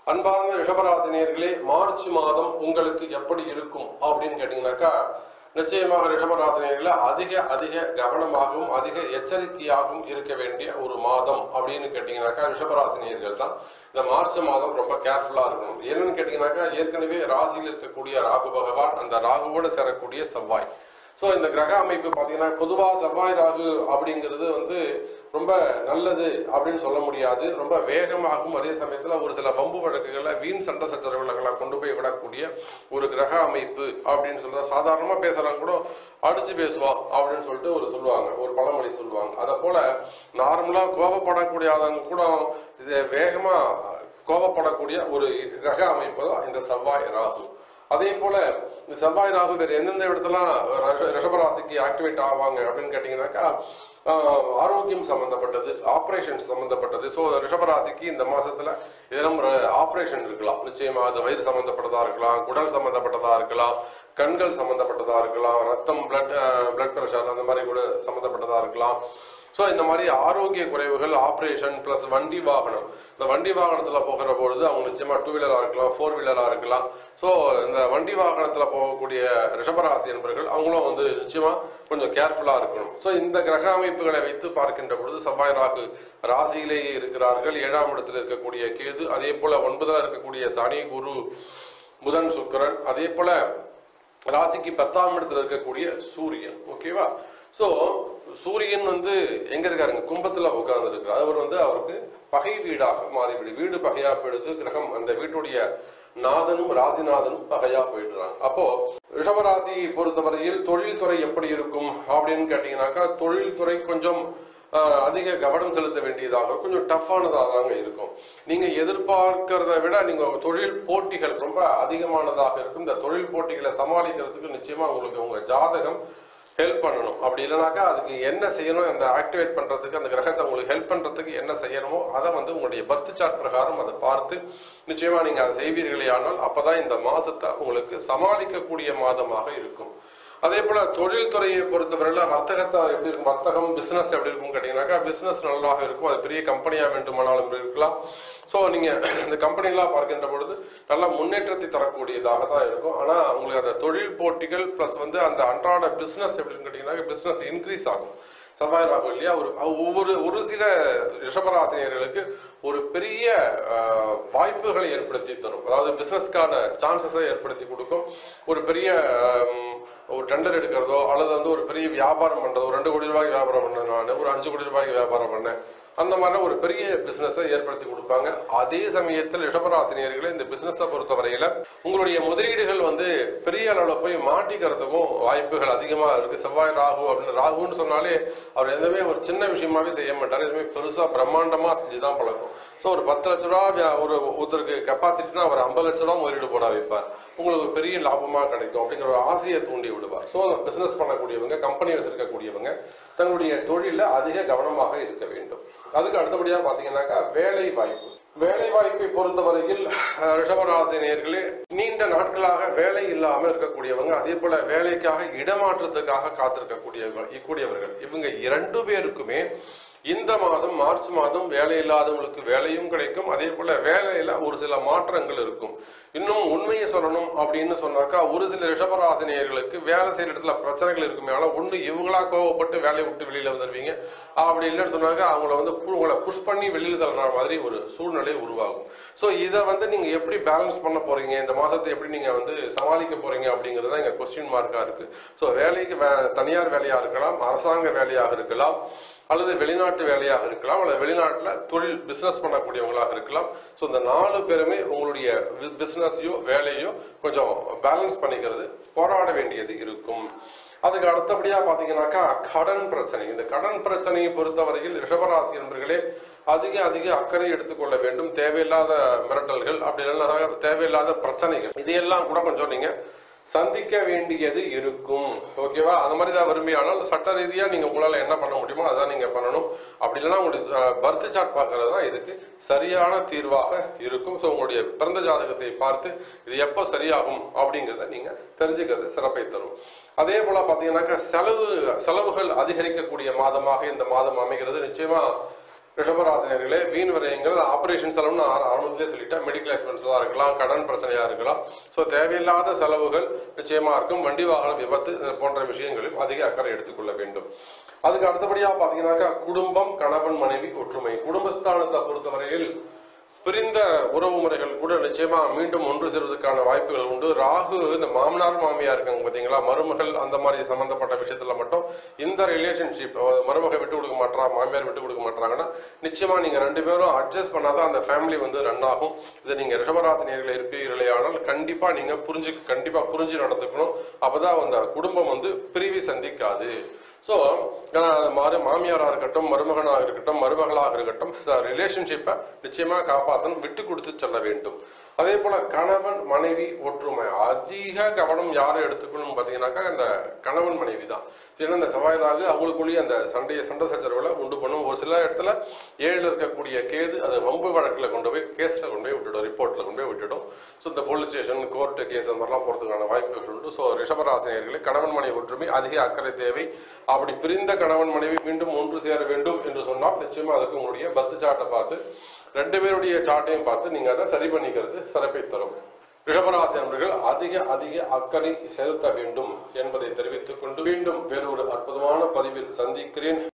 அன்பார்ந்த ரிஷபராசினியர்களே மார்ச் மாதம் உங்களுக்கு எப்படி இருக்கும் அப்படின்னு கேட்டீங்கன்னாக்கா நிச்சயமாக ரிஷபராசினியர்களே அதிக அதிக கவனமாகவும் அதிக எச்சரிக்கையாகவும் இருக்க வேண்டிய ஒரு மாதம் அப்படின்னு கேட்டீங்கன்னாக்கா ரிஷபராசினியர்கள் தான் இந்த மார்ச் மாதம் ரொம்ப கேர்ஃபுல்லா இருக்கணும் என்னன்னு கேட்டீங்கன்னாக்கா ஏற்கனவே ராசியில் இருக்கக்கூடிய ராகு பகவான் அந்த ராகுவோடு சேரக்கூடிய செவ்வாய் ஸோ இந்த கிரக அமைப்பு பார்த்தீங்கன்னா பொதுவாக செவ்வாய் ராகு அப்படிங்கிறது வந்து ரொம்ப நல்லது அப்படின்னு சொல்ல முடியாது ரொம்ப வேகமாகவும் அதே சமயத்தில் ஒரு சில பம்பு வழக்குகளை வீண் சண்டை சச்சரவுகளை கொண்டு போய் விடக்கூடிய ஒரு கிரக அமைப்பு அப்படின்னு சொல்ல சாதாரணமாக பேசுகிறாங்க கூட அடிச்சு பேசுவான் அப்படின்னு சொல்லிட்டு ஒரு சொல்லுவாங்க ஒரு பழமொழி சொல்லுவாங்க அதை போல நார்மலாக கோபப்படக்கூடிய ஆளுங்க கூட இது வேகமாக கோபப்படக்கூடிய ஒரு கிரக அமைப்பு தான் இந்த செவ்வாய் ராகு அதே போல இந்த செவ்வாய் ராகு வேறு எந்தெந்த இடத்துலாம் ரிஷ- ரிஷபராசிக்கு ஆக்டிவேட் ஆவாங்க அப்படின்னு கேட்டிங்கனாக்கா ஆஹ், ஆரோக்கியம் சம்பந்தப்பட்டது ஆப்ரேஷன்ஸ் சம்பந்தப்பட்டது ஸோ ரிஷபராசிக்கு இந்த மாசத்துல இதெல்லாம் ஆப்ரேஷன் இருக்கலாம் நிச்சயமா அது வயிறு சம்பந்தப்பட்டதா இருக்கலாம் குடல் சம்பந்தப்பட்டதா இருக்கலாம் கண்கள் சம்பந்தப்பட்டதா இருக்கலாம் ரத்தம் பிளட் பிளட் ப்ரெஷர் அந்த மாதிரி கூட சம்பந்தப்பட்டதா இருக்கலாம் ஸோ இந்த மாதிரி ஆரோக்கிய குறைவுகள் ஆப்ரேஷன் ப்ளஸ் வண்டி வாகனம் இந்த வண்டி வாகனத்தில் போகிற பொழுது அவங்க நிச்சயமாக டூ வீலராக இருக்கலாம் ஃபோர் வீலராக இருக்கலாம் ஸோ இந்த வண்டி வாகனத்தில் போகக்கூடிய ரிஷபராசி என்பர்கள் அவங்களும் வந்து நிச்சயமாக கொஞ்சம் கேர்ஃபுல்லாக இருக்கணும் ஸோ இந்த கிரக அமைப்புகளை வைத்து பார்க்கின்ற பொழுது செவ்வாய் ராகு ராசியிலேயே இருக்கிறார்கள் ஏழாம் இடத்தில் இருக்கக்கூடிய கேது அதே போல ஒன்பதில் இருக்கக்கூடிய சனி குரு புதன் சுக்கிரன் அதே போல ராசிக்கு பத்தாம் இடத்துல இருக்கக்கூடிய சூரியன் ஓகேவா சோ சூரியன் வந்து எங்க இருக்காருங்க கும்பத்துல உட்கார்ந்து இருக்கிறார் அவர் வந்து அவருக்கு பகை வீடாக மாறிவிடு வீடு பகையா போயிடுது கிரகம் அந்த வீட்டுடைய நாதனும் ராசிநாதனும் பகையா போயிடுறாங்க அப்போ ரிஷபராசியை பொறுத்தவரையில் தொழில்துறை எப்படி இருக்கும் அப்படின்னு கேட்டீங்கன்னாக்கா தொழில்துறை கொஞ்சம் ஆஹ், அதிக கவனம் செலுத்த வேண்டியதாக இருக்கும். கொஞ்சம் டஃப்பானதாக தாங்க இருக்கும் நீங்க எதிர்பார்க்கிறத விட நீங்க தொழில் போட்டிகள் ரொம்ப அதிகமானதாக இருக்கும் இந்த தொழில் போட்டிகளை சமாளிக்கிறதுக்கு நிச்சயமா உங்களுக்கு உங்க ஜாதகம் ஹெல்ப் பண்ணணும் அப்படி இல்லைனாக்கா அதுக்கு என்ன செய்யணும் அந்த ஆக்டிவேட் பண்றதுக்கு அந்த கிரகத்தை உங்களுக்கு ஹெல்ப் பண்றதுக்கு என்ன செய்யணுமோ அதை வந்து உங்களுடைய பர்த் சார்ட் பிரகாரம் அதை பார்த்து நிச்சயமா நீங்க அதை செய்வீர்களே ஆனால் அப்பதான் இந்த மாசத்தை உங்களுக்கு சமாளிக்கக்கூடிய மாதமாக இருக்கும் அதே போல தொழில்துறையை பொறுத்தவரையில வர்த்தகத்தை எப்படி இருக்கும் வர்த்தகம் பிசினஸ் எப்படி இருக்கும் கேட்டீங்கன்னாக்கா பிசினஸ் நல்லாக இருக்கும் அது பெரிய கம்பெனியா வேண்டுமானாலும் இருக்கலாம் ஸோ நீங்க இந்த கம்பெனிலாம் பார்க்கின்ற பொழுது நல்ல முன்னேற்றத்தை தரக்கூடியதாக தான் இருக்கும் ஆனா உங்களுக்கு அந்த தொழில் போட்டிகள் ப்ளஸ் வந்து அந்த அன்றாட பிசினஸ் எப்படின்னு கேட்டீங்கன்னா பிசினஸ் இன்க்ரீஸ் ஆகும் செவ்வாய் ராகு இல்லையா ஒரு ஒவ்வொரு ஒரு சில ரிஷபராசினியர்களுக்கு ஒரு பெரிய ஆஹ், வாய்ப்புகளை ஏற்படுத்தி தரும் அதாவது பிசினஸ்க்கான சான்சஸை ஏற்படுத்தி கொடுக்கும் ஒரு பெரிய ஆம், ஒரு டெண்டர் எடுக்கிறதோ அல்லது வந்து ஒரு பெரிய வியாபாரம் பண்றதோ ஒரு ரெண்டு கோடி ரூபாய்க்கு வியாபாரம் பண்ணேன் நான் ஒரு அஞ்சு கோடி ரூபாய்க்கு வியாபாரம் பண்ணேன் அந்த மாதிரி ஒரு பெரிய பிசினஸை ஏற்படுத்தி கொடுப்பாங்க அதே சமயத்தில் ரிஷபராசினியர்களை இந்த பிசினஸை பொறுத்தவரையில உங்களுடைய முதலீடுகள் வந்து பெரிய அளவில் போய் மாட்டிக்கிறதுக்கும் வாய்ப்புகள் அதிகமா இருக்கு செவ்வாய் ராகு அப்படின்னு ராகுன்னு சொன்னாலே அவர் எதுவுமே ஒரு சின்ன விஷயமாவே செய்ய மாட்டார் எதுவுமே பெருசா பிரம்மாண்டமா செஞ்சுதான் பழக்கம் ஸோ ஒரு பத்து லட்ச ரூபா வியா- ஒரு ஒருத்தருக்கு கெப்பாசிட்டினா அவர் ஐம்பது லட்ச ரூபா முதலீடு போட வைப்பார் உங்களுக்கு ஒரு பெரிய லாபமா கிடைக்கும் அப்படிங்கிற ஒரு ஆசையை தூண்டி விடுவார் ஸோ பிசினஸ் பண்ணக்கூடியவங்க கம்பெனி வச்சிருக்கக்கூடியவங்க தன்னுடைய தொழில அதிக கவனமாக இருக்க வேண்டும் அதுக்கு அடுத்தபடியா பாத்தீங்கன்னாக்கா வேலை வாய்ப்பு வேலை வாய்ப்பை பொறுத்தவரையில் அஹ், ரிஷபராசி நேயர்களே நீண்ட நாட்களாக வேலை இல்லாமல் இருக்கக்கூடியவங்க அதே போல வேலைக்காக இடமாற்றத்துக்காக காத்திருக்கக்கூடியவர்கள் இக்கூடியவர்கள் இவங்க இரண்டு பேருக்குமே இந்த மாதம் மார்ச் மாதம் வேலை இல்லாதவங்களுக்கு வேலையும் கிடைக்கும் அதே போல வேலையில ஒரு சில மாற்றங்கள் இருக்கும் இன்னும் உண்மையை சொல்லணும் அப்படின்னு சொன்னாக்கா ஒரு சில ரிஷபராசினியர்களுக்கு வேலை செய்யற இடத்துல பிரச்சனைகள் இருக்குமே ஆனால் ஒன்று இவங்களா கோவப்பட்டு வேலையை விட்டு வெளியில வந்துடுவீங்க அப்படி இல்லைன்னு சொன்னாக்க அவங்கள வந்து பு- உங்களை புஷ் பண்ணி வெளியில தள்ளுற மாதிரி ஒரு சூழ்நிலை உருவாகும் ஸோ இதை வந்து நீங்க எப்படி பேலன்ஸ் பண்ண போறீங்க இந்த மாசத்தை எப்படி நீங்க வந்து சமாளிக்க போறீங்க அப்படிங்கிறது தான் எங்க கொஸ்டின் மார்க்கா இருக்கு ஸோ வேலைக்கு வே- தனியார் வேலையா இருக்கலாம் அரசாங்க வேலையாக இருக்கலாம் அல்லது வெளிநாட்டு வேலையாக இருக்கலாம் அல்லது வெளிநாட்டில் தொழில் பிஸ்னஸ் பண்ணக்கூடியவங்களாக இருக்கலாம் ஸோ இந்த நாலு பேருமே உங்களுடைய பிஸ்னஸையோ வேலையோ கொஞ்சம் பேலன்ஸ் பண்ணிக்கிறது போராட வேண்டியது இருக்கும் அதுக்கு அடுத்தபடியா பாத்தீங்கன்னாக்கா கடன் பிரச்சனை இந்த கடன் பிரச்சனையை பொறுத்தவரையில் ரிஷபராசி என்பர்களே அதிக அதிக அக்கறை எடுத்துக்கொள்ள வேண்டும் தேவையில்லாத மிரட்டல்கள் அப்படி இல்லைன்னா தேவையில்லாத பிரச்சனைகள் இதையெல்லாம் கூட கொஞ்சம் நீங்க சந்திக்க வேண்டியது இருக்கும் ஓகேவா அந்த மாதிரி தான் விரும்பியானால் சட்ட ரீதியா நீங்க உங்களால என்ன பண்ண முடியுமோ அதான் நீங்க பண்ணணும் அப்படி இல்லைன்னா உங்களுடைய பர்த் சார்ட் பார்க்கறது தான் இதுக்கு சரியான தீர்வாக இருக்கும் ஸோ உங்களுடைய பிறந்த ஜாதகத்தை பார்த்து இது எப்போ சரியாகும் அப்படிங்கிறத நீங்க தெரிஞ்சுக்கிறது சிறப்பை தரும் அதே போல பாத்தீங்கன்னாக்கா செலவு செலவுகள் அதிகரிக்கக்கூடிய மாதமாக இந்த மாதம் அமைகிறது நிச்சயமா ரிஷபராசினியர்களே வீண் விரயங்கள் ஆபரேஷன் செலவுன்னு நான் ஆர- ஆரம்பத்திலே சொல்லிட்டேன் மெடிக்கல் எக்ஸ்பென்ஸாக இருக்கலாம் கடன் பிரச்சனையாக இருக்கலாம் ஸோ தேவையில்லாத செலவுகள் நிச்சயமா இருக்கும் வண்டி வாகனம் விபத்து இது போன்ற விஷயங்களில் அதிக அக்கறை எடுத்துக்கொள்ள வேண்டும் அதுக்கு அடுத்தபடியாக பார்த்தீங்கன்னாக்கா குடும்பம் கணவன் மனைவி ஒற்றுமை குடும்பஸ்தானத்தை பொறுத்தவரையில் பிரிந்த உறவு முறைகள் கூட நிச்சயமா மீண்டும் ஒன்று சேர்வதற்கான வாய்ப்புகள் உண்டு ராகு இந்த மாமனார் மாமியார் இருக்காங்க பாத்தீங்களா மருமகள் அந்த மாதிரி சம்பந்தப்பட்ட விஷயத்துல மட்டும் இந்த ரிலேஷன்ஷிப் மருமக விட்டு கொடுக்க மாட்டா மாமியார் விட்டு கொடுக்க மாட்டாங்கன்னா நிச்சயமா நீங்க ரெண்டு பேரும் அட்ஜஸ்ட் பண்ணாதான் அந்த ஃபேமிலி வந்து ரன் ஆகும் இதை நீங்க ரிஷபராசினியர்கள் இருப்பீர்களே ஆனால் கண்டிப்பா நீங்க புரிஞ்சு கண்டிப்பா புரிஞ்சு நடந்துக்கணும் அப்பதான் அந்த குடும்பம் வந்து பிரிவி சந்திக்காது ஸோ மாறு மாமியாராக இருக்கட்டும் மருமகனாக இருக்கட்டும் மருமகளாக இருக்கட்டும் ரிலேஷன்ஷிப்பை நிச்சயமாக காப்பாற்றணும் விட்டு கொடுத்து செல்ல வேண்டும் அதே போல கணவன் மனைவி ஒற்றுமை அதிக கவனம் யாரை எடுத்துக்கணும் பார்த்தீங்கன்னாக்கா இந்த கணவன் மனைவி தான் ஏன்னா இந்த செவ்வாயிலாக அவங்களுக்குள்ளேயே அந்த சண்டையை சண்டை சச்சரவுகளை உண்டு பண்ணும் ஒரு சில இடத்துல ஏழில் இருக்கக்கூடிய கேது அது வம்பு வழக்கில் கொண்டு போய் கேஸில் கொண்டு போய் விட்டுடும் ரிப்போர்ட்டில் கொண்டு போய் விட்டுடும் ஸோ இந்த போலீஸ் ஸ்டேஷன் கோர்ட்டு கேஸ் அந்த மாதிரிலாம் போகிறதுக்கான வாய்ப்புகள் உண்டு ஸோ ரிஷபராசினியர்களே கணவன் மனைவி ஒற்றுமை அதிக அக்கறை தேவை அப்படி பிரிந்த கணவன் மனைவி மீண்டும் ஒன்று சேர வேண்டும் என்று சொன்னால் நிச்சயமா அதுக்கு உங்களுடைய பத்து சாட்டை பார்த்து ரெண்டு பேருடைய சாட்டையும் பார்த்து நீங்க அதை சரி பண்ணிக்கிறது சிறப்பை தரும் ரிஷபராசி நண்பர்கள் அதிக அதிக அக்கறை செலுத்த வேண்டும் என்பதை தெரிவித்துக் கொண்டு மீண்டும் வேறு ஒரு அற்புதமான பதிவில் சந்திக்கிறேன்